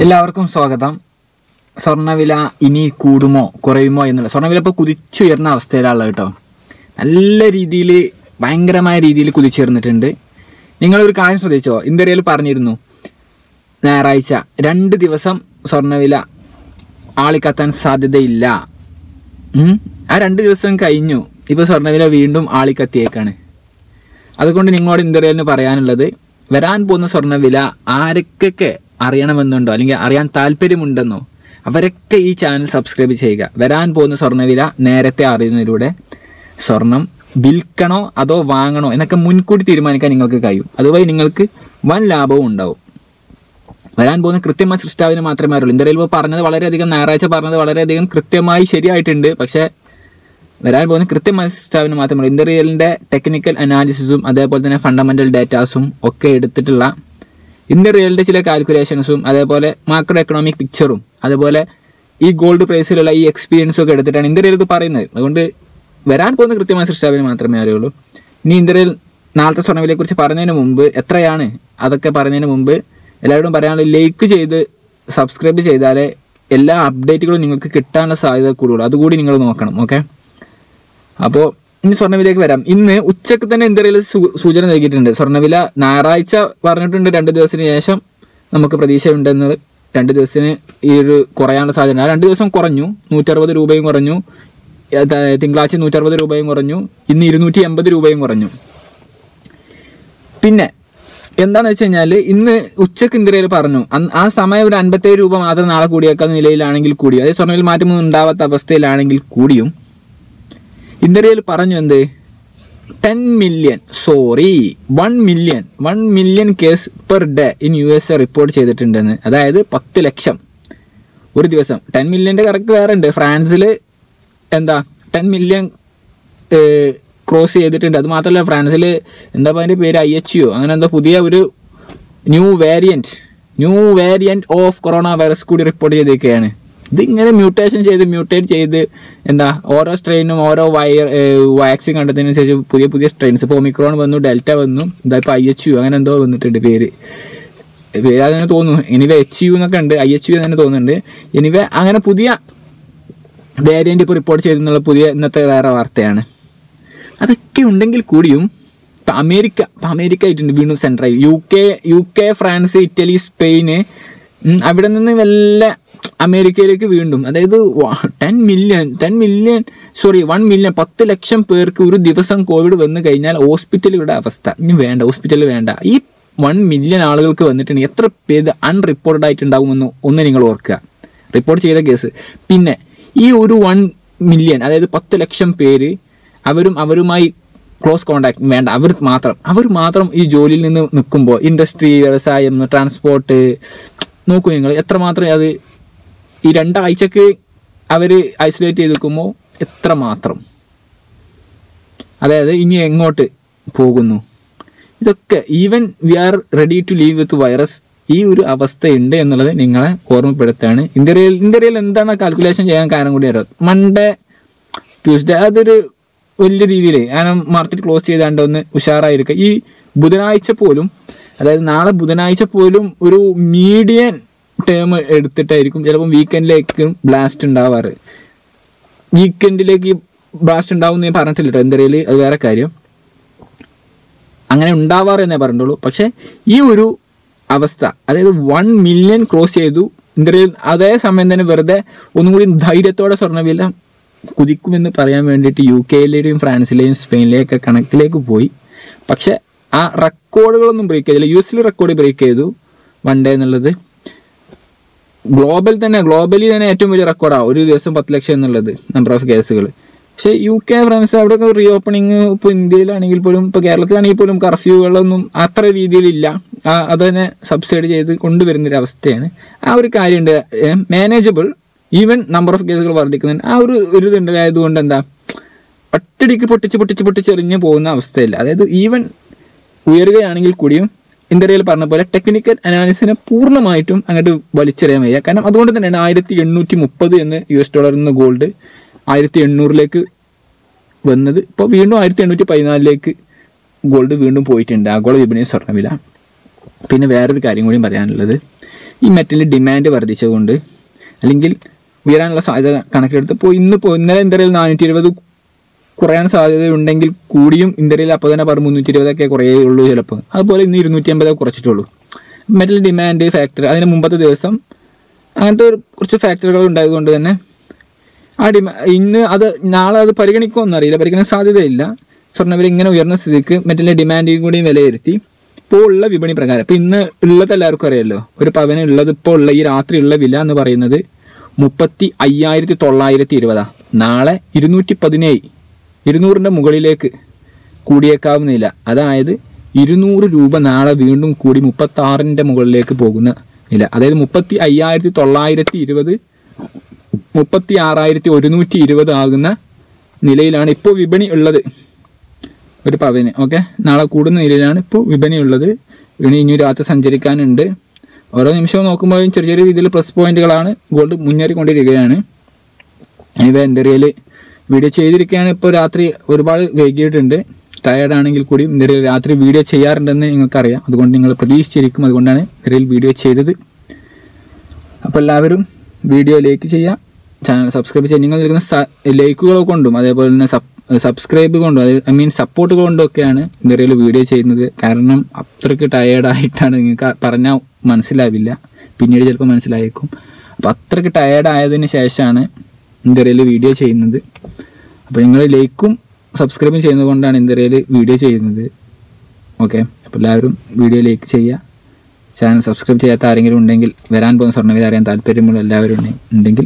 എല്ലാവർക്കും സ്വാഗതം സ്വർണ്ണവില ഇനി കൂടുമോ കുറയുമോ എന്നുള്ള സ്വർണ്ണവില ഇപ്പോൾ കുതിച്ചുയർന്ന അവസ്ഥയിലാണ് കേട്ടോ നല്ല രീതിയിൽ ഭയങ്കരമായ രീതിയിൽ കുതിച്ചുയർന്നിട്ടുണ്ട് നിങ്ങളൊരു കാര്യം ശ്രദ്ധിച്ചോ ഇന്ത്യയിൽ പറഞ്ഞിരുന്നു ഞായറാഴ്ച രണ്ട് ദിവസം സ്വർണ്ണവില ആളിക്കത്താൻ സാധ്യതയില്ല ഉം. ആ രണ്ട് ദിവസം കഴിഞ്ഞു ഇപ്പോൾ സ്വർണ്ണവില വീണ്ടും ആളിക്കത്തിയേക്കാണ് അതുകൊണ്ട് നിങ്ങളോട് ഇന്ത്യയിലിന് പറയാനുള്ളത് വരാൻ പോകുന്ന സ്വർണ്ണവില ആരൊക്കെ അറിയണമെന്നുണ്ടോ അല്ലെങ്കിൽ അറിയാൻ താല്പര്യമുണ്ടെന്നോ അവരൊക്കെ ഈ ചാനൽ സബ്സ്ക്രൈബ് ചെയ്യുക വരാൻ പോകുന്ന സ്വർണ്ണവില നേരത്തെ അറിയുന്നതിലൂടെ സ്വർണം വിൽക്കണോ അതോ വാങ്ങണോ എന്നൊക്കെ മുൻകൂട്ടി തീരുമാനിക്കാൻ നിങ്ങൾക്ക് കഴിയും അതുവഴി നിങ്ങൾക്ക് വൻ ലാഭവും ഉണ്ടാവും വരാൻ പോകുന്ന കൃത്യമായ സൃഷ്ടാവിന് മാത്രമേ അറിയുള്ളൂ ഇന്ത്യയിൽ ഇപ്പോൾ പറഞ്ഞത് വളരെയധികം ഞായറാഴ്ച പറഞ്ഞത് വളരെയധികം കൃത്യമായി ശരിയായിട്ടുണ്ട് പക്ഷേ വരാൻ പോകുന്ന കൃത്യമായ സൃഷ്ടാവിന് മാത്രമേ അറിയൂ ഇന്ത്യറിയലിന്റെ ടെക്നിക്കൽ അനാലിസിസും അതേപോലെ തന്നെ ഫണ്ടമെന്റൽ ഡേറ്റാസും ഒക്കെ എടുത്തിട്ടുള്ള ഇന്ത്യറിയലിന്റെ ചില കാൽക്കുലേഷൻസും അതേപോലെ മാക്രോ എക്കണോമിക് പിക്ചറും അതേപോലെ ഈ ഗോൾഡ് പ്രൈസിലുള്ള ഈ എക്സ്പീരിയൻസും ഒക്കെ എടുത്തിട്ടാണ് ഇന്ത്യയിൽ ഇത് പറയുന്നത് അതുകൊണ്ട് വരാൻ പോകുന്ന കൃത്യമായ സൃഷ്ടാവിന് മാത്രമേ അറിയുള്ളൂ ഇനി ഇന്ത്യയിൽ നാളത്തെ സ്വർണ്ണവിലയെ കുറിച്ച് പറഞ്ഞതിന് മുമ്പ് എത്രയാണ് അതൊക്കെ പറഞ്ഞതിന് മുമ്പ് എല്ലാവരോടും പറയാനുള്ള ലൈക്ക് ചെയ്ത് സബ്സ്ക്രൈബ് ചെയ്താലേ എല്ലാ അപ്ഡേറ്റുകളും നിങ്ങൾക്ക് കിട്ടാനുള്ള സാധ്യത കൂടുള്ളൂ അതുകൂടി നിങ്ങൾ നോക്കണം ഓക്കെ അപ്പോൾ ഇനി സ്വർണ്ണവിലേക്ക് വരാം ഇന്ന് ഉച്ചക്ക് തന്നെ ഇന്ത്യയിൽ സൂചന നൽകിയിട്ടുണ്ട് സ്വർണ്ണവില ഞായറാഴ്ച പറഞ്ഞിട്ടുണ്ട് രണ്ട് ദിവസത്തിന് ശേഷം നമുക്ക് പ്രതീക്ഷയുണ്ടെന്ന് രണ്ട് ദിവസത്തിന് ഈ ഒരു കുറയാനുള്ള സാധ്യത ആ രണ്ട് ദിവസം കുറഞ്ഞു നൂറ്ററുപത് രൂപയും കുറഞ്ഞു ഏത- തിങ്കളാഴ്ച നൂറ്ററുപത് രൂപയും കുറഞ്ഞു ഇന്ന് ഇരുന്നൂറ്റി എൺപത് രൂപയും കുറഞ്ഞു പിന്നെ എന്താന്ന് വെച്ച് കഴിഞ്ഞാൽ ഇന്ന് ഉച്ചക്ക് ഇന്ത്യയിൽ പറഞ്ഞു അന്ന് ആ സമയം ഒരു അൻപത്തേഴ് രൂപ മാത്രം നാളെ കൂടിയേക്കാവുന്ന നിലയിലാണെങ്കിൽ കൂടിയും അതേ സ്വർണ്ണവിൽ മാറ്റമൊന്നും ഉണ്ടാവാത്ത അവസ്ഥയിലാണെങ്കിൽ കൂടിയും ഇന്ത്യയിൽ പറഞ്ഞു എന്ത് ten million sorry one million one million case per day in U S A report ചെയ്തിട്ടുണ്ടെന്ന് അതായത് പത്ത് ലക്ഷം ഒരു ദിവസം ടെൻ മില്യന്റെ കറക്റ്റ് വേറെ ഉണ്ട് ഫ്രാൻസിൽ എന്താ ടെൻ മില്യൺ ക്രോസ് ചെയ്തിട്ടുണ്ട് അത് മാത്രമല്ല ഫ്രാൻസിൽ എന്താ അതിന്റെ പേര് ഐ എച്ച് യു അങ്ങനെ എന്താ പുതിയ ഒരു new variant new variant of corona virus കൂടി റിപ്പോർട്ട് ചെയ്തിരിക്കുകയാണ് ഇതിങ്ങനെ മ്യൂട്ടേഷൻ ചെയ്ത് മ്യൂട്ടേറ്റ് ചെയ്ത് എന്താ ഓരോ സ്ട്രെയിനും ഓരോ വൈർ വാക്സിൻ കണ്ടതിനനുസരിച്ച് പുതിയ പുതിയ സ്ട്രെയിൻസ് ഇപ്പോൾ ഒമിക്രോൺ വന്നു ഡെൽറ്റ വന്നു ഇതാ ഇപ്പോൾ ഐ എച്ച് യു അങ്ങനെ എന്തോ വന്നിട്ടുണ്ട് പേര് പേര് അങ്ങനെ തോന്നുന്നു എനിവേ എച്ച് യു എന്നൊക്കെ ഉണ്ട് ഐ എച്ച് യു തന്നെ തോന്നുന്നുണ്ട് എനിവേ അങ്ങനെ പുതിയ വേരിയന്റ് ഇപ്പോൾ റിപ്പോർട്ട് ചെയ്തെന്നുള്ള പുതിയ ഇന്നത്തെ വേറെ വാർത്തയാണ് അതൊക്കെ ഉണ്ടെങ്കിൽ കൂടിയും ഇപ്പം അമേരിക്ക ഇപ്പം അമേരിക്ക ആയിട്ടുണ്ട് വീണ്ടും സെൻട്രായി U K U K France Italy Spain ഉം, അവിടെ നിന്ന് വല്ല അമേരിക്കയിലേക്ക് വീണ്ടും അതായത് ten million ten million sorry one million പത്ത് ലക്ഷം പേർക്ക് ഒരു ദിവസം കോവിഡ് വന്നു കഴിഞ്ഞാൽ ഹോസ്പിറ്റലുകളുടെ അവസ്ഥ ഇനി വേണ്ട ഹോസ്പിറ്റൽ വേണ്ട ഈ വൺ മില്യൺ ആളുകൾക്ക് വന്നിട്ടുണ്ട് എത്ര പേര് അൺറിപ്പോർട്ടഡ് ആയിട്ടുണ്ടാകുമെന്ന് ഒന്ന് നിങ്ങൾ ഓർക്കുക റിപ്പോർട്ട് ചെയ്ത കേസ് പിന്നെ ഈ ഒരു വൺ മില്യൺ അതായത് പത്ത് ലക്ഷം പേര് അവരും അവരുമായി ക്ലോസ് കോണ്ടാക്ട് വേണ്ട അവർ മാത്രം അവർ മാത്രം ഈ ജോലിയിൽ നിന്ന് നിൽക്കുമ്പോൾ ഇൻഡസ്ട്രി വ്യവസായം ട്രാൻസ്പോർട്ട് നോക്കൂ നിങ്ങൾ എത്രമാത്രം അത് ഈ രണ്ടാഴ്ചക്ക് അവർ ഐസൊലേറ്റ് ചെയ്ത് നിൽക്കുമ്പോൾ എത്രമാത്രം അതായത് ഇനി എങ്ങോട്ട് പോകുന്നു ഇതൊക്കെ even we are ready to live with virus ഈ ഒരു അവസ്ഥയുണ്ട് എന്നുള്ളത് നിങ്ങളെ ഓർമ്മപ്പെടുത്താണ് ഇന്ത്യയിൽ ഇന്ത്യയിൽ എന്താണ് കാൽക്കുലേഷൻ ചെയ്യാൻ കാരണം കൂടി അറിയാം മൺഡേ ട്യൂസ്ഡേ അതൊരു വലിയ രീതിയിൽ കാരണം മാർക്കറ്റ് ക്ലോസ് ചെയ്താണ്ട് ഒന്ന് ഉഷാറായിരിക്കുക ഈ ബുധനാഴ്ച പോലും അതായത് നാളെ ബുധനാഴ്ച പോലും ഒരു മീഡിയൻ ടേം എടുത്തിട്ടായിരിക്കും ചിലപ്പം വീക്കെൻഡിലേക്കും ബ്ലാസ്റ്റ് ഉണ്ടാവാറ് വീക്കെൻഡിലേക്ക് ബ്ലാസ്റ്റ് ഉണ്ടാവും എന്ന് ഞാൻ പറഞ്ഞിട്ടില്ല കേട്ടോ എന്തെറിയൽ അത് വേറെ കാര്യം അങ്ങനെ ഉണ്ടാവാറ് എന്നേ പറഞ്ഞിട്ടുള്ളൂ പക്ഷെ ഈ ഒരു അവസ്ഥ അതായത് വൺ മില്യൺ ക്രോസ് ചെയ്തു ഇന്ത്യയിൽ അതേ സമയം തന്നെ വെറുതെ ഒന്നും കൂടി ധൈര്യത്തോടെ സ്വർണ്ണവില കുതിക്കുമെന്ന് പറയാൻ വേണ്ടിയിട്ട് യു കെയിലെയും ഫ്രാൻസിലെയും സ്പെയിനിലെയും ഒക്കെ കണക്കിലേക്ക് പോയി പക്ഷെ ആ റെക്കോർഡുകളൊന്നും ബ്രേക്ക് ചെയ്തില്ല യു എസിൽ റെക്കോർഡ് ബ്രേക്ക് ചെയ്തു വൺ ഡേ എന്നുള്ളത് ഗ്ലോബൽ തന്നെ ഗ്ലോബലി തന്നെ ഏറ്റവും വലിയ റെക്കോർഡാണ് ഒരു ദിവസം പത്ത് ലക്ഷം എന്നുള്ളത് നമ്പർ ഓഫ് കേസുകൾ പക്ഷേ യു കെ ഫ്രാൻസ് അവിടെയൊക്കെ റീ ഓപ്പണിങ് ഇപ്പോൾ ഇന്ത്യയിലാണെങ്കിൽ പോലും ഇപ്പോൾ കേരളത്തിലാണെങ്കിൽ പോലും കർഫ്യൂകളൊന്നും അത്ര രീതിയിലില്ല ആ, അത് തന്നെ സബ്സൈഡ് ചെയ്ത് കൊണ്ടുവരുന്ന ഒരു അവസ്ഥയാണ് ആ ഒരു കാര്യമുണ്ട് മാനേജബിൾ ഈവൻ നമ്പർ ഓഫ് കേസുകൾ വർദ്ധിക്കുന്നുണ്ട് ആ ഒരു ഒരു ഇതുണ്ടായതുകൊണ്ട് എന്താ ഒറ്റടിക്ക് പൊട്ടിച്ച് പൊട്ടിച്ച് പൊട്ടിച്ചെറിഞ്ഞ് പോകുന്ന അവസ്ഥയില്ല അതായത് ഈവൻ ഉയരുകയാണെങ്കിൽ കൂടിയും ഇന്ത്യയിൽ പറഞ്ഞ പോലെ ടെക്നിക്കൽ അനാലിസിനെ പൂർണ്ണമായിട്ടും അങ്ങോട്ട് വലിച്ചെറിയാൻ വയ്യ കാരണം അതുകൊണ്ട് തന്നെയാണ് ആയിരത്തി എണ്ണൂറ്റി മുപ്പത് എന്ന് യു എസ് ഡോളർ എന്ന ഗോൾഡ് ആയിരത്തി എണ്ണൂറിലേക്ക് വന്നത് ഇപ്പോൾ വീണ്ടും ആയിരത്തി എണ്ണൂറ്റി പതിനാലിലേക്ക് ഗോൾഡ് വീണ്ടും പോയിട്ടുണ്ട് ആഗോള വിപണി സ്വർണ്ണവില പിന്നെ വേറൊരു കാര്യം കൂടി പറയാനുള്ളത് ഈ മെറ്റലിൻ്റെ ഡിമാൻഡ് വർദ്ധിച്ചുകൊണ്ട് അല്ലെങ്കിൽ ഉയരാനുള്ള സാധ്യത കണക്കിലെടുത്തപ്പോൾ ഇന്നിപ്പോൾ ഇന്നലെ ഇന്ത്യയിൽ നാനൂറ്റി ഇരുപത് കുറയാൻ സാധ്യതയുണ്ടെങ്കിൽ കൂടിയും ഇന്ത്യയിൽ അപ്പോൾ തന്നെ പറഞ്ഞു മുന്നൂറ്റി ഇരുപതൊക്കെ കുറയേ ഉള്ളൂ ചിലപ്പോൾ അതുപോലെ ഇന്ന് ഇരുന്നൂറ്റി അമ്പത് കുറച്ചിട്ടുള്ളൂ മെറ്റൽ ഡിമാൻഡ് ഫാക്ടർ അതിന് മുമ്പത്തെ ദിവസം അങ്ങനത്തെ ഒരു കുറച്ച് ഫാക്ടറികൾ ഉണ്ടായതുകൊണ്ട് തന്നെ ആ ഡിമാ ഇന്ന് അത് നാളെ അത് പരിഗണിക്കുമെന്ന് അറിയില്ല പരിഗണിക്കാൻ സാധ്യതയില്ല സ്വർണ്ണവില ഇങ്ങനെ ഉയർന്ന സ്ഥിതിക്ക് മെറ്റലിൻ്റെ ഡിമാൻഡിനും കൂടി വിലയിരുത്തി ഇപ്പോൾ ഉള്ള വിപണി പ്രകാരം ഇപ്പം ഇന്ന് ഉള്ളത് എല്ലാവർക്കും അറിയാമല്ലോ ഒരു പവന് ഉള്ളത് ഇപ്പോൾ ഉള്ള ഈ രാത്രി ഉള്ള വില എന്ന് പറയുന്നത് മുപ്പത്തി അയ്യായിരത്തി തൊള്ളായിരത്തി ഇരുപതാ നാളെ ഇരുന്നൂറ്റി പതിനേഴ് ഇരുന്നൂറിൻ്റെ മുകളിലേക്ക് കൂടിയേക്കാവുന്നില്ല അതായത് ഇരുന്നൂറ് രൂപ നാളെ വീണ്ടും കൂടി മുപ്പത്തി ആറിൻ്റെ മുകളിലേക്ക് പോകുന്ന നില അതായത് മുപ്പത്തി അയ്യായിരത്തി തൊള്ളായിരത്തി ഇരുപത് മുപ്പത്തി ആറായിരത്തി ഒരുന്നൂറ്റി ഇരുപത് ആകുന്ന നിലയിലാണ് ഇപ്പോൾ വിപണി ഉള്ളത് ഒരു പവന് ഓക്കെ നാളെ കൂടുന്ന നിലയിലാണ് ഇപ്പോൾ വിപണി ഉള്ളത് വിപണി ഇനി രാത്രി സഞ്ചരിക്കാനുണ്ട് ഓരോ നിമിഷവും നോക്കുമ്പോഴും ചെറിയ ചെറിയ രീതിയിൽ പ്ലസ് പോയിന്റുകളാണ് ഗോൾഡ് മുന്നേറിക്കൊണ്ടിരിക്കുകയാണ് ഇവ എന്തെറിയൽ വീഡിയോ ചെയ്തിരിക്കുകയാണ് ഇപ്പോൾ രാത്രി ഒരുപാട് വൈകിയിട്ടുണ്ട് ടയേർഡ് ആണെങ്കിൽ കൂടി എന്തെറിയൽ രാത്രി വീഡിയോ ചെയ്യാറുണ്ടെന്ന് നിങ്ങൾക്കറിയാം അതുകൊണ്ട് നിങ്ങൾ പ്രതീക്ഷിച്ചിരിക്കും അതുകൊണ്ടാണ് എന്തെറിയൽ വീഡിയോ ചെയ്തത് അപ്പോൾ എല്ലാവരും വീഡിയോ ലൈക്ക് ചെയ്യുക ചാനൽ സബ്സ്ക്രൈബ് ചെയ്യുക നിങ്ങൾ നൽകുന്ന ലൈക്കുകൾ കൊണ്ടും അതേപോലെ തന്നെ സബ്സ്ക്രൈബ് കൊണ്ടും അതായത് ഐ മീൻ സപ്പോർട്ട് കൊണ്ടും ഒക്കെയാണ് ഇന്ത്യയിൽ വീഡിയോ ചെയ്യുന്നത് കാരണം അത്രയ്ക്ക് ടയേർഡായിട്ടാണ് നിങ്ങൾക്ക് പറഞ്ഞാൽ മനസ്സിലാവില്ല പിന്നീട് ചിലപ്പോൾ മനസ്സിലായേക്കും അപ്പോൾ അത്രയ്ക്ക് ടയേർഡ് ആയതിനു ശേഷമാണ് ഇന്ത്യയിൽ വീഡിയോ ചെയ്യുന്നത് അപ്പോൾ നിങ്ങൾ ലൈക്കും സബ്സ്ക്രൈബും ചെയ്യുന്നത് കൊണ്ടാണ് ഇന്ത്യയിൽ വീഡിയോ ചെയ്യുന്നത് ഓക്കെ അപ്പോൾ എല്ലാവരും വീഡിയോ ലൈക്ക് ചെയ്യുക ചാനൽ സബ്സ്ക്രൈബ് ചെയ്യാത്ത ആരെങ്കിലും ഉണ്ടെങ്കിൽ വരാൻ പോകുന്ന സ്വർണ്ണവില അറിയാൻ താല്പര്യമുള്ള എല്ലാവരും ഉണ്ടെ- ഉണ്ടെങ്കിൽ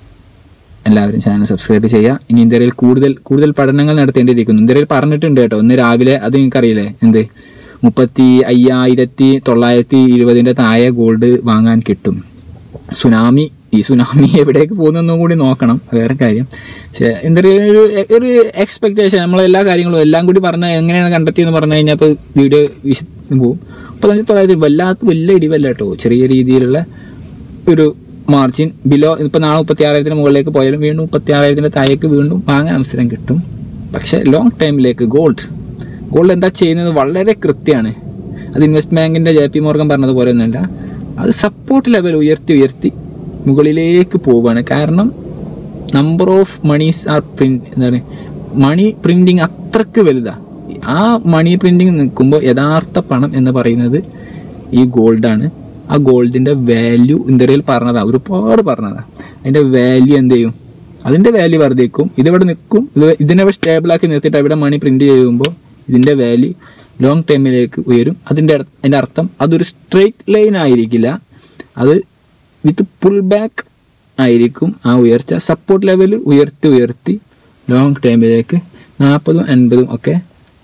എല്ലാവരും ചാനൽ സബ്സ്ക്രൈബ് ചെയ്യുക ഇനി ഇന്ത്യയിൽ കൂടുതൽ കൂടുതൽ പഠനങ്ങൾ നടത്തേണ്ടിയിരിക്കുന്നു ഇന്ത്യയിൽ പറഞ്ഞിട്ടുണ്ട് കേട്ടോ ഇന്ന് രാവിലെ അത് നിങ്ങൾക്കറിയില്ലേ എന്ത് മുപ്പത്തി അയ്യായിരത്തി തൊള്ളായിരത്തി ഇരുപതിൻ്റെ താഴെ ഗോൾഡ് വാങ്ങാൻ കിട്ടും സുനാമി ഈ സുനാമി എവിടേക്ക് പോകുന്നതെന്നും കൂടി നോക്കണം അത് വേറെ കാര്യം പക്ഷേ എന്തൊരു ഒരു ഒരു എക്സ്പെക്ടേഷൻ നമ്മളെല്ലാ കാര്യങ്ങളും എല്ലാം കൂടി പറഞ്ഞാൽ എങ്ങനെയാണ് കണ്ടെത്തിയെന്ന് പറഞ്ഞു കഴിഞ്ഞാൽ ഇപ്പോൾ വീഡിയോ വിശ പോകും മുപ്പത്തഞ്ച് തൊള്ളായിരത്തി വല്ലാത്ത വലിയ ഇടിവല്ല കേട്ടോ ചെറിയ രീതിയിലുള്ള ഒരു മാർജിൻ ബിലോ ഇപ്പോൾ നാളെ മുപ്പത്തി ആറായിരത്തിന് മുകളിലേക്ക് പോയാലും വീണ്ടും മുപ്പത്തി ആറായിരത്തിൻ്റെ താഴേക്ക് വീണ്ടും വാങ്ങാൻ അവസരം കിട്ടും പക്ഷേ ലോങ് ടൈമിലേക്ക് ഗോൾഡ് ഗോൾഡ് എന്താ ചെയ്യുന്നത് വളരെ കൃത്യമാണ് അത് ഇൻവെസ്റ്റ് ബാങ്കിൻ്റെ ജെ പി മോർഗൻ പറഞ്ഞതുപോലെ ഒന്നുമല്ല അത് സപ്പോർട്ട് ലെവൽ ഉയർത്തി ഉയർത്തി മുകളിലേക്ക് പോവുകയാണ് കാരണം number of monies are print എന്താണ് മണി പ്രിന്റിങ് അത്രക്ക് വലുതാ ആ മണി പ്രിന്റിങ് നിൽക്കുമ്പോൾ യഥാർത്ഥ പണം എന്ന് പറയുന്നത് ഈ ഗോൾഡാണ് ആ ഗോൾഡിന്റെ വാല്യൂ ഇന്ത്യയിൽ പറഞ്ഞതാ ഒരുപാട് പറഞ്ഞതാ അതിന്റെ വാല്യൂ എന്ത് ചെയ്യും അതിന്റെ വാല്യൂ വർദ്ധിക്കും ഇതിവിടെ നിൽക്കും ഇത് ഇതിനെ സ്റ്റേബിൾ ആക്കി നിർത്തിയിട്ട് അവിടെ മണി പ്രിന്റ് ചെയ്യുമ്പോൾ ഇതിന്റെ വാല്യൂ ലോങ് ടൈമിലേക്ക് ഉയരും അതിന്റെ അർ- അതിന്റെ അർത്ഥം അതൊരു സ്ട്രെയിറ്റ് ലൈൻ ആയിരിക്കില്ല അത് വിത്ത് പുൾ ബാക്ക് ആയിരിക്കും ആ ഉയർച്ച സപ്പോർട്ട് ലെവൽ ഉയർത്തി ഉയർത്തി ലോങ് ടൈമിലേക്ക് നാൽപ്പതും അൻപതും ഒക്കെ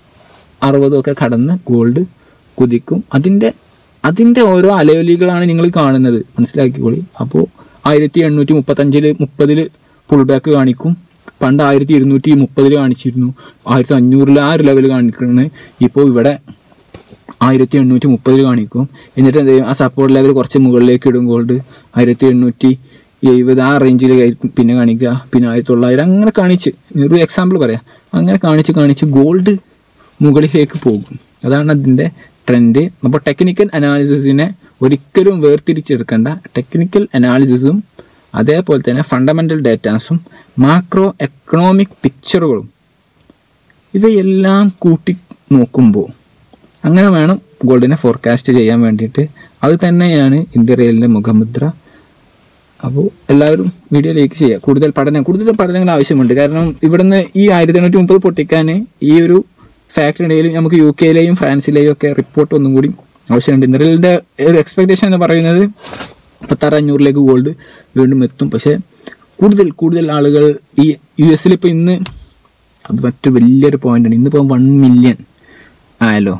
അറുപതും ഒക്കെ കടന്ന് ഗോൾഡ് കുതിക്കും അതിൻ്റെ അതിൻ്റെ ഓരോ അലയൊലികളാണ് നിങ്ങൾ കാണുന്നത് മനസ്സിലാക്കിക്കോളി അപ്പോൾ ആയിരത്തി എണ്ണൂറ്റി മുപ്പത്തഞ്ചില് മുപ്പതില് പുൾ ബാക്ക് കാണിക്കും പണ്ട് ആയിരത്തി ഇരുന്നൂറ്റി മുപ്പതിൽ കാണിച്ചിരുന്നു ആയിരത്തി അഞ്ഞൂറിൽ ആ ഒരു ലെവൽ കാണിക്കുന്നത് ഇപ്പോൾ ഇവിടെ ആയിരത്തി എണ്ണൂറ്റി മുപ്പതിൽ കാണിക്കും എന്നിട്ട് എന്ത് ചെയ്യും ആ സപ്പോർട്ട് ലെവൽ കുറച്ച് മുകളിലേക്ക് ഇടും ഗോൾഡ് ആയിരത്തി എണ്ണൂറ്റി എഴുപത് ആ റേഞ്ചിൽ പിന്നെ കാണിക്കുക പിന്നെ ആയിരത്തി തൊള്ളായിരം അങ്ങനെ കാണിച്ച് ഒരു എക്സാമ്പിൾ പറയാം അങ്ങനെ കാണിച്ച് കാണിച്ച് ഗോൾഡ് മുകളിലേക്ക് പോകും അതാണ് അതിൻ്റെ ട്രെൻഡ് അപ്പോൾ ടെക്നിക്കൽ അനാലിസിസിനെ ഒരിക്കലും വേർതിരിച്ചെടുക്കേണ്ട ടെക്നിക്കൽ അനാലിസിസും അതേപോലെ തന്നെ ഫണ്ടമെൻ്റൽ ഡേറ്റാസും മാക്രോ എക്കണോമിക് പിക്ചറുകളും ഇവയെല്ലാം കൂട്ടി നോക്കുമ്പോൾ അങ്ങനെ വേണം ഗോൾഡിനെ ഫോർകാസ്റ്റ് ചെയ്യാൻ വേണ്ടിയിട്ട് അത് തന്നെയാണ് ഇന്ത്യ റെയിലിൻ്റെ മുഖമുദ്ര അപ്പോൾ എല്ലാവരും വീഡിയോ ലൈക്ക് ചെയ്യുക കൂടുതൽ പഠനം കൂടുതൽ പഠനങ്ങൾ ആവശ്യമുണ്ട് കാരണം ഇവിടുന്ന് ഈ ആയിരത്തി എണ്ണൂറ്റി മുപ്പത് പൊട്ടിക്കാൻ ഈ ഒരു ഫാക്ടറിയിടയിൽ നമുക്ക് യു കെയിലെയും ഫ്രാൻസിലെയും ഒക്കെ റിപ്പോർട്ട് ഒന്നും കൂടി ആവശ്യമുണ്ട് ഇന്ത്യയിലെ ഒരു എക്സ്പെക്ടേഷൻ എന്ന് പറയുന്നത് മുപ്പത്താറ് അഞ്ഞൂറിലേക്ക് ഗോൾഡ് വീണ്ടും എത്തും പക്ഷേ കൂടുതൽ കൂടുതൽ ആളുകൾ ഈ യു എസിൽ ഇപ്പോൾ ഇന്ന് അത് മറ്റൊരു വലിയൊരു പോയിന്റാണ് ഇന്നിപ്പോൾ വൺ മില്യൺ ആയല്ലോ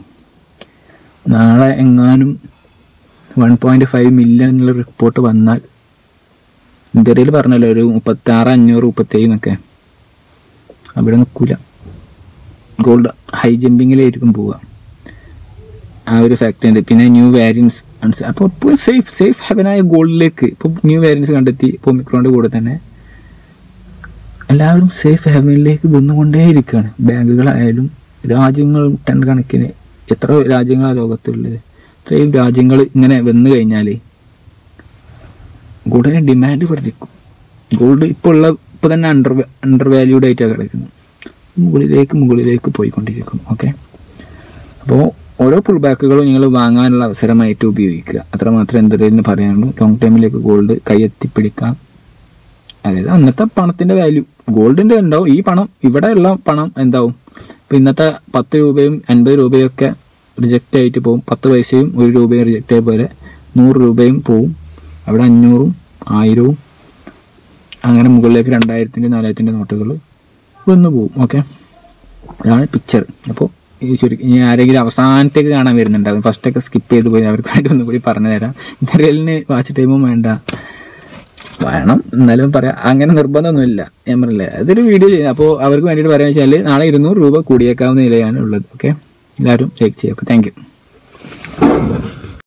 നാളെ എങ്ങാനും വൺ പോയിന്റ് ഫൈവ് മില്യൺ എന്നുള്ള റിപ്പോർട്ട് വന്നാൽ ഇന്ത്യയിൽ പറഞ്ഞല്ലോ ഒരു മുപ്പത്തി ആറ് അഞ്ഞൂറ് മുപ്പത്തേഴ് എന്നൊക്കെ അവിടെ നിൽക്കൂല ഗോൾഡ് ഹൈ ജമ്പിങ്ങിലായിരിക്കും പോവുക ആ ഒരു ഫാക്ടറി ഉണ്ട് പിന്നെ ന്യൂ വേരിയൻസ് അപ്പോൾ ഇപ്പോൾ സേഫ് സേഫ് ഹെവനായ ഗോൾഡിലേക്ക് ഇപ്പോൾ ന്യൂ വേരിയൻസ് കണ്ടെത്തി ഇപ്പോൾ മിക്രോണിൻ്റെ കൂടെ തന്നെ എല്ലാവരും സേഫ് ഹെവനിലേക്ക് വന്നുകൊണ്ടേയിരിക്കുകയാണ് ബാങ്കുകളായാലും രാജ്യങ്ങൾ ടൺ കണക്കിന് എത്ര രാജ്യങ്ങളാണ് ലോകത്തുള്ളത് ഇത്രയും രാജ്യങ്ങൾ ഇങ്ങനെ വന്നു കഴിഞ്ഞാൽ ഗോൾഡിന് ഡിമാൻഡ് വർദ്ധിക്കും ഗോൾഡ് ഇപ്പോൾ ഉള്ള ഇപ്പോൾ തന്നെ അണ്ടർ അണ്ടർ വാല്യൂഡ് ആയിട്ടാണ് കിടക്കുന്നത് മുകളിലേക്ക് മുകളിലേക്ക് പോയിക്കൊണ്ടിരിക്കും ഓക്കെ അപ്പോൾ ഓരോ പുൾ ബാക്കുകളും നിങ്ങൾ വാങ്ങാനുള്ള അവസരമായിട്ട് ഉപയോഗിക്കുക അത്ര മാത്രമേ എന്തെങ്കിലും പറയാനുള്ളൂ ലോങ് ടൈമിലേക്ക് ഗോൾഡ് കൈയെത്തിപ്പിടിക്കാം അതായത് അന്നത്തെ പണത്തിന്റെ വാല്യൂ ഗോൾഡിന്റെ ഉണ്ടാവും ഈ പണം ഇവിടെ ഉള്ള പണം എന്താവും ഇപ്പൊ ഇന്നത്തെ പത്ത് രൂപയും അൻപത് രൂപയും ഒക്കെ റിജക്റ്റ് ആയിട്ട് പോകും പത്ത് പൈസയും ഒരു രൂപയും റിജക്റ്റ് ആയ പോലെ നൂറ് രൂപയും പോവും അവിടെ അഞ്ഞൂറും ആയിരവും അങ്ങനെ മുകളിലേക്ക് രണ്ടായിരത്തിൻ്റെ നാലായിരത്തിൻ്റെ നോട്ടുകൾ വന്നു പോകും ഓക്കെ അതാണ് പിക്ചർ അപ്പോൾ ഈ ചുരുക്കി ഇനി ആരെങ്കിലും അവസാനത്തേക്ക് കാണാൻ വരുന്നുണ്ടാവും ഫസ്റ്റൊക്കെ സ്കിപ്പ് ചെയ്ത് പോയി അവർക്ക് വേണ്ടി ഒന്നും കൂടി പറഞ്ഞു തരാം ഇന്റർവ്യൂലിന് വാച്ച് ടൈമും വേണ്ട വേണം എന്നാലും പറയാം അങ്ങനെ നിർബന്ധമൊന്നുമില്ല ഞാൻ പറഞ്ഞില്ലേ അതൊരു വീഡിയോ ചെയ്യുന്നത് അപ്പോൾ അവർക്ക് വേണ്ടിയിട്ട് പറയാന്ന് വെച്ചാൽ നാളെ ഇരുന്നൂറ് രൂപ കൂടിയേക്കാവുന്ന നിലയാണ് ഉള്ളത് ഓക്കെ എല്ലാവരും ലൈക്ക് ചെയ്യുക താങ്ക് യു